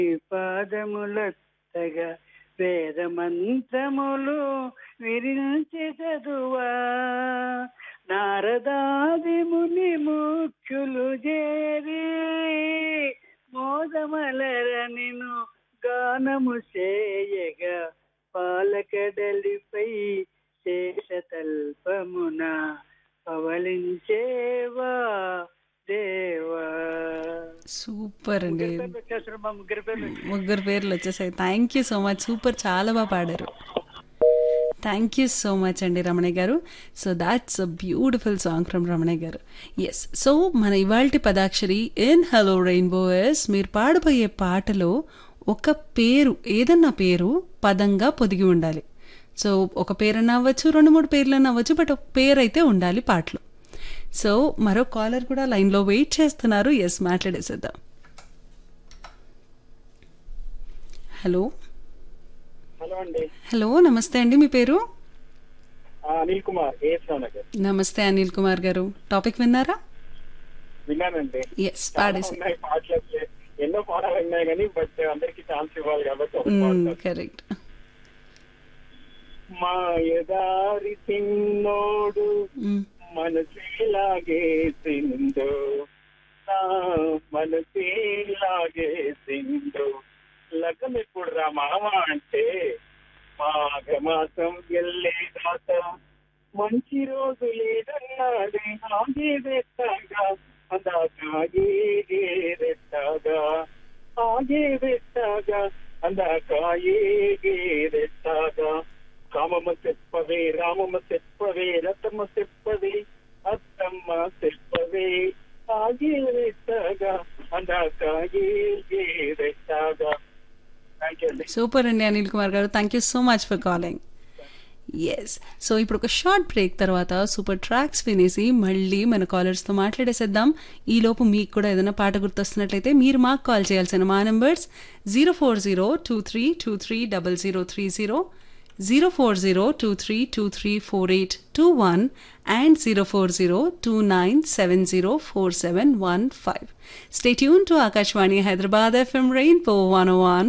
పాదములత్తగా వేద మంత్రములు విరించి చదువా నారదాది ముని ముఖ్యులు చేరి మోదమలర నిను గానము చేయగా పాలకడలిపై శేషతల్పమున పవలించేవా దేవా సూపర్ అండి ముగ్గురు పేర్లు వచ్చేసారు మా ముగ్గురు పేర్లు ముగ్గురు పేర్లు వచ్చేసాయి thank you so much super చాలా బాగా పాడారు థ్యాంక్ యూ సో మచ్ అండి రమణయ్య గారు so that's a beautiful song from Ramanayya గారు ఎస్ సో మన ఇవాల్టి పదాక్షరి ఇన్ హలో రెయిన్బో ఎస్ మీరు పాడబోయే పాటలో ఒక పేరు ఏదన్నా పేరు పదంగా పొదిగి ఉండాలి సో ఒక పేరన్నా అవ్వచ్చు రెండు మూడు పేర్లన్నా అవ్వచ్చు బట్ ఒక పేరు అయితే ఉండాలి పాటలో సో మరో కాలర్ కూడా లైన్లో వెయిట్ చేస్తున్నారు ఎస్ మాట్లాడేసేద్దాం హలో హలో అండి హలో నమస్తే అండి మీ పేరు ఆ, అనిల్ కుమార్ ఏఎస్రావు నగర్ నమస్తే అనిల్ కుమార్ గారు టాపిక్ విన్నారా విన్నానండి ఎస్ చాలా పాడేసి ఉన్నాయి పాటలు అసలు ఎన్నో పాటలు ఉన్నాయి కానీ బట్ అందరికి ఛాన్స్ ఇవ్వాలి కాబట్టి ఒక పాట. కరెక్ట్ మాయదారి తిన్నోడు మనసేలాగే తిందో నా మనసేలాగే తిందో లగ్నం ఎప్పుడు రా మామ అంటే మాఘమాసం వెళ్ళే దాత మంచి రోజు లేదన్నాడే ఆగే వెత్తగా అందాక ఏగేరెత్తగా ఆగే వెత్తగా అందాక ఏగేరెత్తగా కామమ్మ చెప్పవే రామమ్మ చెప్పవే రతమ్మ చెప్పవే అత్తమ్మ చెప్పవే ఆగే వెత్తగా అందాక ఏగేరెత్తగా థ్యాంక్ యూ అండి సూపర్ అండి అనిల్ కుమార్ గారు thank you so much for calling yes so ఇప్పుడు ఒక షార్ట్ బ్రేక్ తర్వాత సూపర్ ట్రాక్స్ వినేసి మళ్ళీ మన కాలర్స్తో మాట్లాడేసేద్దాం ఈలోపు మీకు కూడా ఏదైనా పాట గుర్తొస్తున్నట్లయితే మీరు మాకు కాల్ చేయాల్సిన మా numbers zero four zero two three two three double zero three zero zero four zero two three two three four eight two one and zero four zero two nine seven zero four seven one five stay tune to Akashvani Hyderabad FM rainbow one one